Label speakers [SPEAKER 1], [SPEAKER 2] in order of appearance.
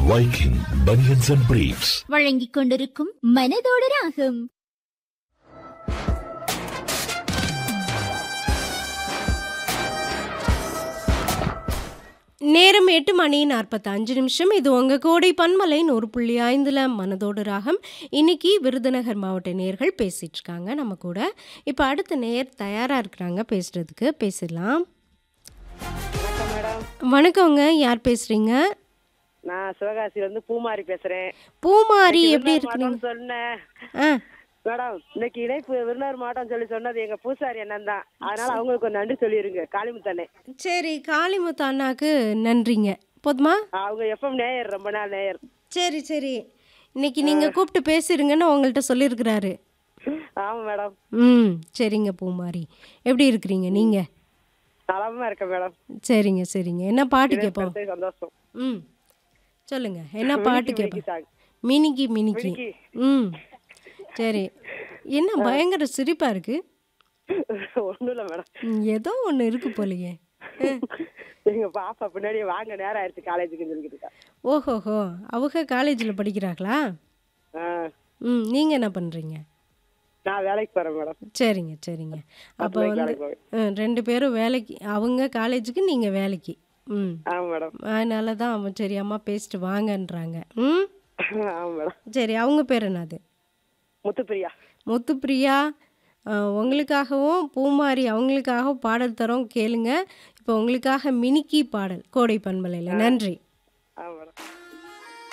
[SPEAKER 1] Viking Bunions and Briefs.
[SPEAKER 2] வழங்கிக் கொண்டிருக்கும் மனதோடு ராகம்
[SPEAKER 3] நேரம் எட்டு மணி நாற்பத்தஞ்சு நிமிஷம் இது உங்கள் கோடை பன்மலை நூறு புள்ளி ஐந்தில் மனதோடு ராகம் இன்னைக்கு விருதுநகர் மாவட்ட நேர்கள் பேசிட்டு இருக்காங்க நம்ம கூட இப்போ அடுத்த நேர் தயாராக இருக்கிறாங்க பேசுறதுக்கு பேசிடலாம்
[SPEAKER 4] வணக்கம் மேடம்
[SPEAKER 3] வணக்கங்க யார் பேசுறீங்க
[SPEAKER 4] நான் சிவகாசில இருந்து பூமாரி பேசுறேன்
[SPEAKER 3] பூமாரி
[SPEAKER 4] இன்னைக்கு
[SPEAKER 3] எப்படி
[SPEAKER 4] விருதுநகர்
[SPEAKER 3] இருக்கிறீங்க
[SPEAKER 4] மாவட்டம்னு சொன்னேன்
[SPEAKER 3] ஆ
[SPEAKER 4] மேடம் இன்னைக்கு இணைப்பு விருதுநகர் மாவட்டம் சொல்லி சொன்னது எங்க பூசாரி அண்ணன் தான் அதனால அவங்களுக்கு ஒரு நன்றி சொல்லிருங்க காளிமுத்தண்ணே
[SPEAKER 3] சரி காளிமுத்து அண்ணாக்கு நன்றிங்க போதுமா
[SPEAKER 4] அவங்க எப்பவும் நேயர் ரொம்ப நாள் நேயர்
[SPEAKER 3] சரி சரி இன்னைக்கு நீங்கள் கூப்பிட்டு பேசிருங்கன்னு உங்கள்கிட்ட சொல்லியிருக்கிறாரு
[SPEAKER 4] ஆமா மேடம்
[SPEAKER 3] ம் சரிங்க பூமாரி எப்படி இருக்கிறீங்க நீங்கள்
[SPEAKER 4] நலமா இருக்கேன் மேடம்
[SPEAKER 3] சரிங்க சரிங்க என்ன பாட்டு கேட்போம்
[SPEAKER 4] கிடைச்சது சந்தோஷம்
[SPEAKER 3] ம் சொல்லுங்க என்ன பாட்டு
[SPEAKER 4] மினிக்கி
[SPEAKER 3] கேட்போம்
[SPEAKER 4] சாங்.
[SPEAKER 3] மினிக்கி மினிக்கி
[SPEAKER 4] மினிக்கி.
[SPEAKER 3] ம் சரி என்ன பயங்கர சிரிப்பா இருக்கு
[SPEAKER 4] ஒண்ணும் இல்ல மேடம்
[SPEAKER 3] ம், ஏதோ ஒன்று இருக்கு போலயே
[SPEAKER 4] எங்க பாப்பா பின்னாடி வாங்க நேரம் ஆயிடுச்சு காலேஜுக்கு சொல்லிக்கிட்டு இருக்கா.
[SPEAKER 3] ஓஹோஹோ அவங்க காலேஜில் படிக்கிறாங்களா
[SPEAKER 4] ஆ,
[SPEAKER 3] ம் நீங்கள் என்ன பண்ணுறீங்க
[SPEAKER 4] நான் வேலைக்கு போறேன் மேடம்
[SPEAKER 3] சரிங்க சரிங்க அப்போ
[SPEAKER 4] மணிக்கு
[SPEAKER 3] வந்து
[SPEAKER 4] வேலைக்கு போவேன்.
[SPEAKER 3] ம், ரெண்டு பேரும் வேலைக்கு அவங்க காலேஜுக்கு நீங்கள் வேலைக்கு ம்
[SPEAKER 4] ஆமா மேடம்
[SPEAKER 3] அதனால தான் அவன் சரி அம்மா பேசிட்டு வாங்கன்றாங்க ம்
[SPEAKER 4] ஆமா மேடம்
[SPEAKER 3] சரி அவங்க பேர் என்னது
[SPEAKER 4] முத்துப்பிரியா
[SPEAKER 3] முத்துப்பிரியா அஹ், உங்களுக்காகவும் பூமாரி அவங்களுக்காகவும் பாடல் தரோம் கேளுங்க இப்போ உங்களுக்காக மினிக்கி பாடல் கோடை பண்பலையில் நன்றி
[SPEAKER 4] ஆமா மேடம்